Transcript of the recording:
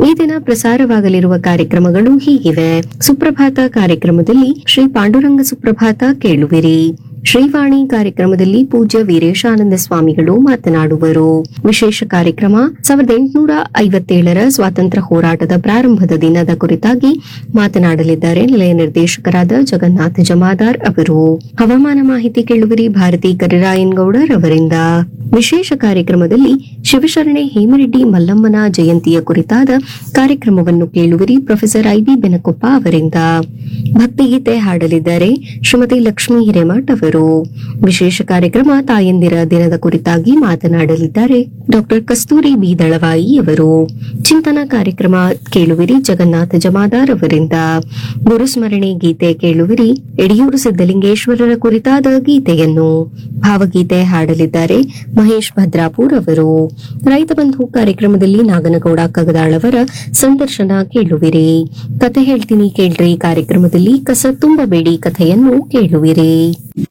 ಈ ದಿನ ಪ್ರಸಾರವಾಗಲಿರುವ ಕಾರ್ಯಕ್ರಮಗಳು ಹೀಗಿವೆ ಸುಪ್ರಭಾತ ಕಾರ್ಯಕ್ರಮದಲ್ಲಿ ಶ್ರೀ ಪಾಂಡುರಂಗ ಸುಪ್ರಭಾತ ಕೇಳುವಿರಿ ಶ್ರೀವಾಣಿ ಕಾರ್ಯಕ್ರಮದಲ್ಲಿ ಪೂಜ್ಯ ವೀರೇಶಾನಂದ ಸ್ವಾಮಿಗಳು ಮಾತನಾಡುವರು ವಿಶೇಷ ಕಾರ್ಯಕ್ರಮ ಸಾವಿರದ ಎಂಟುನೂರ ಐವತ್ತೇಳರ ಸ್ವಾತಂತ್ರ್ಯ ಹೋರಾಟದ ಪ್ರಾರಂಭದ ದಿನದ ಕುರಿತಾಗಿ ಮಾತನಾಡಲಿದ್ದಾರೆ ನಿಲಯ ನಿರ್ದೇಶಕರಾದ ಜಗನ್ನಾಥ ಜಮಾದಾರ್ ಅವರು ಹವಾಮಾನ ಮಾಹಿತಿ ಕೇಳುವಿರಿ ಭಾರತಿ ಕರಿರಾಯನ್ಗೌಡರ್ ಅವರಿಂದ ವಿಶೇಷ ಕಾರ್ಯಕ್ರಮದಲ್ಲಿ ಶಿವಶರಣೆ ಹೇಮರೆಡ್ಡಿ ಮಲ್ಲಮ್ಮನ ಜಯಂತಿಯ ಕುರಿತಾದ ಕಾರ್ಯಕ್ರಮವನ್ನು ಕೇಳುವಿರಿ ಪ್ರೊಫೆಸರ್ ಐಬಿ ಬೆನಕೊಪ್ಪ ಅವರಿಂದ ಭಕ್ತಿಗೀತೆ ಹಾಡಲಿದ್ದಾರೆ ಶ್ರೀಮತಿ ಲಕ್ಷ್ಮೀ ಹಿರೇಮಠ್ ಅವರು ವಿಶೇಷ ಕಾರ್ಯಕ್ರಮ ತಾಯಂದಿರ ದಿನದ ಕುರಿತಾಗಿ ಮಾತನಾಡಲಿದ್ದಾರೆ ಡಾಕ್ಟರ್ ಕಸ್ತೂರಿ ಬಿ ದಳವಾಯಿ ಅವರು ಚಿಂತನ ಕಾರ್ಯಕ್ರಮ ಕೇಳುವಿರಿ ಜಗನ್ನಾಥ ಜಮಾದಾರ್ ಅವರಿಂದ ಗುರುಸ್ಮರಣೆ ಗೀತೆ ಕೇಳುವಿರಿ ಯಡಿಯೂರು ಸಿದ್ದಲಿಂಗೇಶ್ವರರ ಕುರಿತಾದ ಗೀತೆಯನ್ನು ಭಾವಗೀತೆ ಹಾಡಲಿದ್ದಾರೆ ಮಹೇಶ್ ಭದ್ರಾಪುರ್ ಅವರು ರೈತ ಬಂಧು ಕಾರ್ಯಕ್ರಮದಲ್ಲಿ ನಾಗನಗೌಡ ಕಗದಾಳವರ ಸಂದರ್ಶನ ಕೇಳುವಿರಿ ಕತೆ ಹೇಳ್ತೀನಿ ಕೇಳ್ರಿ ಕಾರ್ಯಕ್ರಮದಲ್ಲಿ ಕಸ ತುಂಬಬೇಡಿ ಕಥೆಯನ್ನು ಕೇಳುವಿರಿ